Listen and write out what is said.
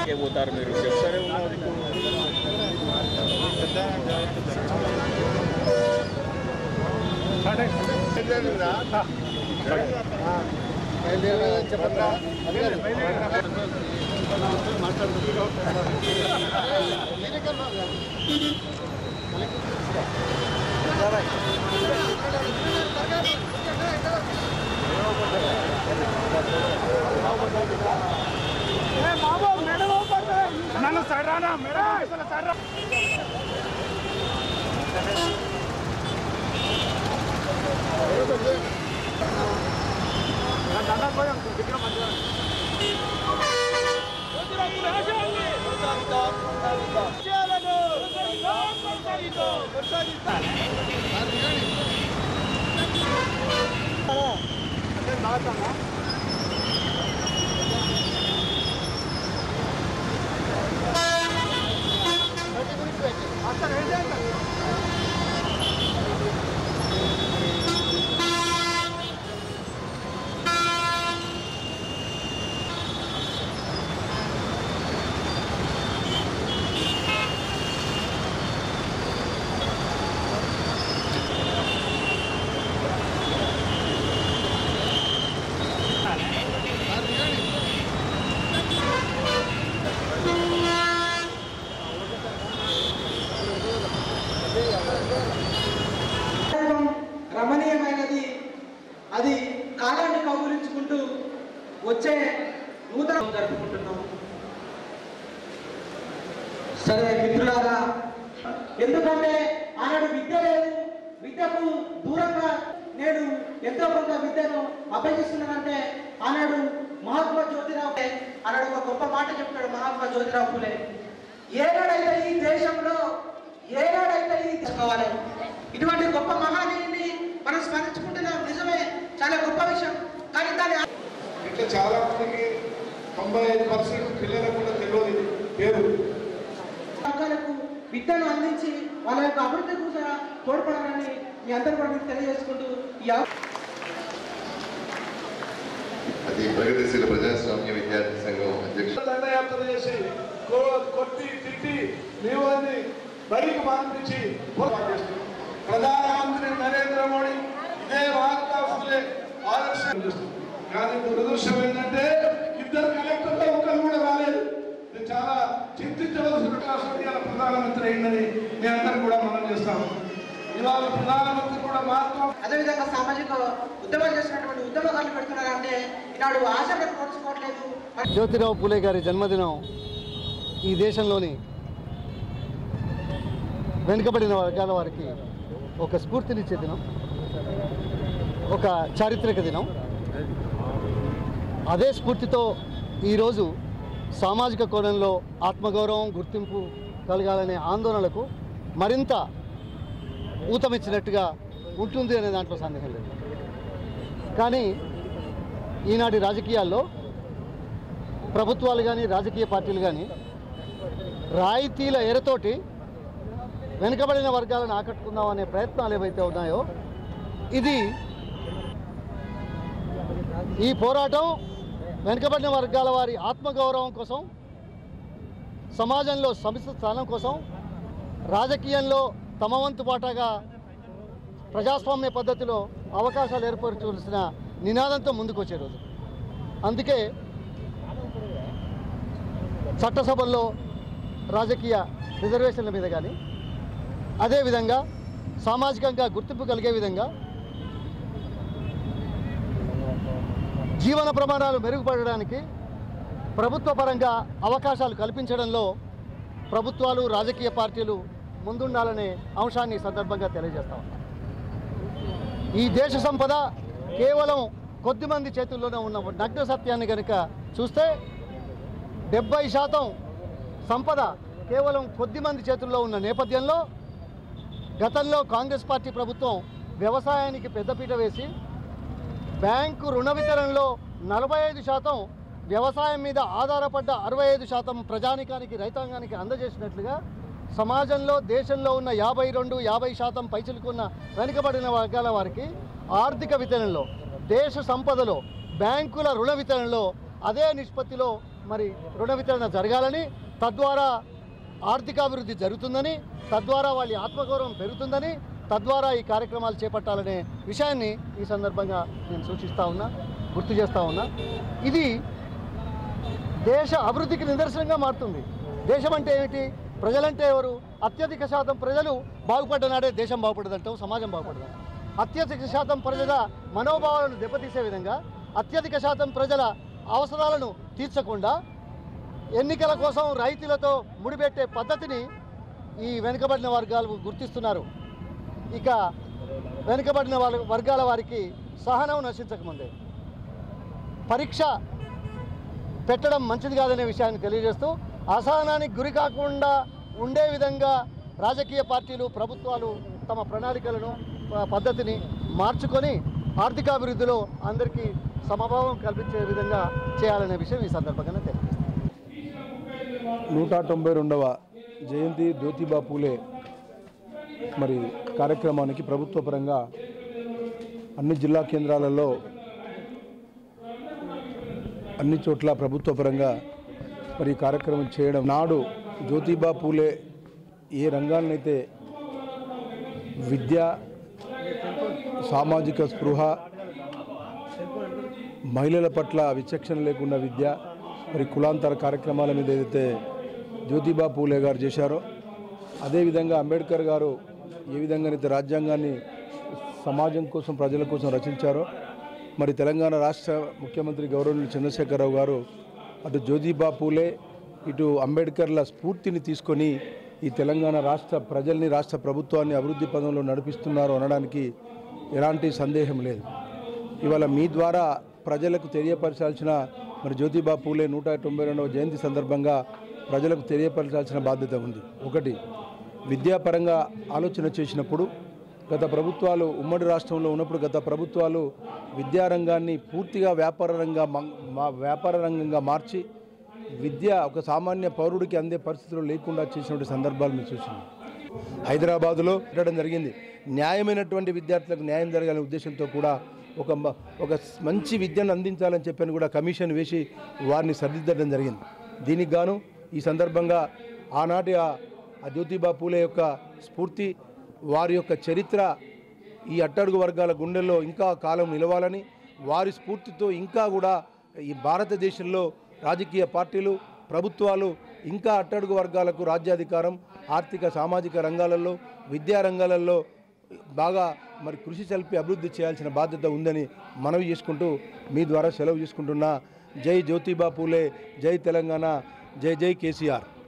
ఎక్కడికే పోతారు మీరు చెప్తారే ఉన్నారు నన్ను సైడ్ రానా మేడం సైడ్ రా కార్యక్రమం రమణీయమైనది అది కాలాన్ని కౌగులించుకుంటూ వచ్చే నూతన జరుపుకుంటున్నాం సరే మిత్రులారా ఎందుకంటే ఆనాడు విద్య లేదు విద్యకు దూరంగా నేడు ఎంతో కొంత విద్యను అభ్యసిస్తున్నానంటే ఆనాడు మహాత్మా జ్యోతిరావు ఫులే ఆనాడు ఒక గొప్ప మాట చెప్తాడు మహాత్మా జ్యోతిరావు ఫులే ఏనాడైతే ఈ దేశంలో ఏనాడైతే ఈ తీసుకోవాలి ఇటువంటి గొప్ప మహానీయుని మనం స్మరించుకుంటున్నాం నిజమే చాలా గొప్ప విషయం కానీ దాని ఇట్లా చాలా మందికి తొంభై ఐదు పర్సెంట్ పిల్లలకు కూడా తెలియదు పేరు వర్గాలకు విద్యను అందించి వాళ్ళ యొక్క అభివృద్ధి కూడా తోడ్పడాలని మీ అందరూ కూడా మీకు తెలియజేసుకుంటూ ఈ అవ- అది ప్రగతిశీల ప్రజాస్వామ్య విద్యార్థి సంఘం అధ్యక్షుడు దండయాత్ర చేసి కో- కొట్టి తిట్టి నీవాన్ని బడికి పంపించి పోరాటం చేస్తున్నాం. ప్రధానమంత్రి నరేంద్ర మోడీ ఇదే మహాత్మా ఫులే ఆదర్శం చేస్తుంది కానీ దురదృష్టం ఏంటంటే ఇద్దరు కలెక్టర్లు ఒకరు కూడా రాలేదు ఇది చాలా చింతించవలసిన అవసరం ఇవాళ ప్రధానమంత్రి అయిందని నేను అందరూ కూడా మనం చేస్తాం ఇవాళ ప్రధానమంత్రి కూడా మహాత్మా అదేవిధంగా సామాజిక ఉద్యమాలు చేసినటువంటి ఉద్యమకాలు పెడుతున్నారంటే ఈనాడు ఆశలకు పోల్చుకోవట్లేదు మరి జ్యోతిరావు పూలే గారి జన్మదినం ఈ దేశంలోని వెనుకబడిన వర్గాల వారికి ఒక స్ఫూర్తినిచ్చే దినం ఒక చారిత్రక దినం అదే స్ఫూర్తితో ఈరోజు సామాజిక కోణంలో ఆత్మగౌరవం గుర్తింపు కలగాలనే ఆందోళనలకు మరింత ఊతమిచ్చినట్టుగా ఉంటుంది అనే దాంట్లో సందేహం లేదు కానీ ఈనాటి రాజకీయాల్లో ప్రభుత్వాలు కానీ రాజకీయ పార్టీలు కానీ రాయితీల ఎరతోటి వెనుకబడిన వర్గాలను ఆకట్టుకుందాం అనే ప్రయత్నాలు ఏవైతే ఉన్నాయో ఇది ఈ పోరాటం వెనుకబడిన వర్గాల వారి ఆత్మగౌరవం కోసం సమాజంలో సమిష్టి స్థానం కోసం రాజకీయంలో తమ వంతు పాటగా ప్రజాస్వామ్య పద్ధతిలో అవకాశాలు ఏర్పరచవలసిన నినాదంతో ముందుకు వచ్చే రోజు అందుకే చట్టసభల్లో రాజకీయ రిజర్వేషన్ల మీద కానీ అదేవిధంగా సామాజికంగా గుర్తింపు కలిగే విధంగా జీవన ప్రమాణాలు మెరుగుపడడానికి ప్రభుత్వ పరంగా అవకాశాలు కల్పించడంలో ప్రభుత్వాలు రాజకీయ పార్టీలు ముందుండాలనే అంశాన్ని ఈ సందర్భంగా తెలియజేస్తా ఉన్నాం ఈ దేశ సంపద కేవలం కొద్దిమంది చేతుల్లోనే ఉన్న నగ్న సత్యాన్ని కనుక చూస్తే డెబ్బై శాతం సంపద కేవలం కొద్దిమంది చేతుల్లో ఉన్న నేపథ్యంలో గతంలో కాంగ్రెస్ పార్టీ ప్రభుత్వం వ్యవసాయానికి పెద్దపీట వేసి బ్యాంకు రుణ వితరణలో నలభై ఐదు శాతం వ్యవసాయం మీద ఆధారపడ్డ అరవై ఐదు శాతం ప్రజానికానికి రైతాంగానికి అందజేసినట్లుగా సమాజంలో దేశంలో ఉన్న యాభై రెండు యాభై శాతం పైచులుకున్న వెనుకబడిన వర్గాల వారికి ఆర్థిక వితరణలో దేశ సంపదలో బ్యాంకుల రుణ వితరణలో అదే నిష్పత్తిలో మరి రుణ వితరణ జరగాలని తద్వారా ఆర్థికాభివృద్ధి జరుగుతుందని తద్వారా వాళ్ళ ఆత్మగౌరవం పెరుగుతుందని తద్వారా ఈ కార్యక్రమాలు చేపట్టాలనే విషయాన్ని ఈ సందర్భంగా నేను సూచిస్తా ఉన్నా గుర్తు చేస్తా ఉన్నా ఇది దేశ అభివృద్ధికి నిదర్శనంగా మారుతుంది దేశం అంటే ఏమిటి ప్రజలంటే ఎవరు అత్యధిక శాతం ప్రజలు బాగుపడ్డ నాడే దేశం బాగుపడదంటాం సమాజం బాగుపడదంటాం అత్యధిక శాతం ప్రజల మనోభావాలను దెబ్బతీసే విధంగా అత్యధిక శాతం ప్రజల అవసరాలను తీర్చకుండా ఎన్నికల కోసం రైతులతో ముడిపెట్టే పద్ధతిని ఈ వెనుకబడిన వర్గాలు గుర్తిస్తున్నారు ఇక వెనుకబడిన వాళ్ళ వర్గాల వారికి సహనం నశించకముందే పరీక్ష పెట్టడం మంచిది కాదనే విషయాన్ని తెలియజేస్తూ అసహనానికి గురి కాకుండా ఉండే విధంగా రాజకీయ పార్టీలు ప్రభుత్వాలు తమ ప్రణాళికలను ఆ, పద్ధతిని మార్చుకొని ఆర్థికాభివృద్ధిలో అందరికీ సమభావం కల్పించే విధంగా చేయాలనే విషయం ఈ సందర్భంగా తెలియజేస్తాను నూట తొంభై రెండవ జయంతి జ్యోతిబా పూలే మరి కార్యక్రమానికి ప్రభుత్వ పరంగా అన్ని జిల్లా కేంద్రాలలో అన్ని చోట్ల ప్రభుత్వ పరంగా మరి ఈ కార్యక్రమం చేయడం నాడు జ్యోతిబా పూలే ఏ రంగాలనైతే విద్య సామాజిక స్పృహ మహిళల పట్ల విచక్షణ లేకుండా విద్య మరి కులాంతర కార్యక్రమాల మీద ఏదైతే జ్యోతిబా పూలే గారు చేశారో అదేవిధంగా అంబేద్కర్ గారు ఏ విధంగానైతే రాజ్యాంగాన్ని సమాజం కోసం ప్రజల కోసం రచించారో మరి తెలంగాణ రాష్ట్ర ముఖ్యమంత్రి గౌరవనీయులు చంద్రశేఖరరావు గారు అటు జ్యోతిబా పూలే ఇటు అంబేద్కర్ల స్ఫూర్తిని తీసుకొని ఈ తెలంగాణ రాష్ట్ర ప్రజల్ని రాష్ట్ర ప్రభుత్వాన్ని అభివృద్ధి పదంలో నడిపిస్తున్నారు అనడానికి ఎలాంటి సందేహం లేదు ఇవాళ మీ ద్వారా ప్రజలకు తెలియపరచాల్సిన మరి జ్యోతిబా పూలే నూట తొంభై రెండవ జయంతి సందర్భంగా ప్రజలకు తెలియపరచాల్సిన బాధ్యత ఉంది ఒకటి విద్యాపరంగా ఆలోచన చేసినప్పుడు గత ప్రభుత్వాలు ఉమ్మడి రాష్ట్రంలో ఉన్నప్పుడు గత ప్రభుత్వాలు విద్యారంగాన్ని పూర్తిగా వ్యాపార రంగా మం- మా- వ్యాపార రంగంగా మార్చి విద్య ఒక సామాన్య పౌరుడికి అందే పరిస్థితులు లేకుండా చేసినటువంటి సందర్భాలు మేము చూసినాం హైదరాబాదులో పెట్టడం జరిగింది న్యాయమైనటువంటి విద్యార్థులకు న్యాయం జరగాలనే ఉద్దేశంతో కూడా ఒక మ- ఒక మంచి విద్యను అందించాలని చెప్పని కూడా కమిషన్ వేసి వారిని సరిదిద్దడం జరిగింది దీనికి గాను ఈ సందర్భంగా ఆనాటి ఆ ఆ జ్యోతిబా పూలే యొక్క స్ఫూర్తి వారి యొక్క చరిత్ర ఈ అట్టడుగు వర్గాల గుండెల్లో ఇంకా కాలం నిలవాలని వారి స్ఫూర్తితో ఇంకా కూడా ఈ భారతదేశంలో రాజకీయ పార్టీలు ప్రభుత్వాలు ఇంకా అట్టడుగు వర్గాలకు రాజ్యాధికారం ఆర్థిక సామాజిక రంగాలలో విద్యా రంగాలలో బాగా మరి కృషి చల్పి అభివృద్ధి చేయాల్సిన బాధ్యత ఉందని మనవి చేసుకుంటూ మీ ద్వారా సెలవు చేసుకుంటున్నా జై జ్యోతిబా పూలే జై తెలంగాణ జై జై కేసీఆర్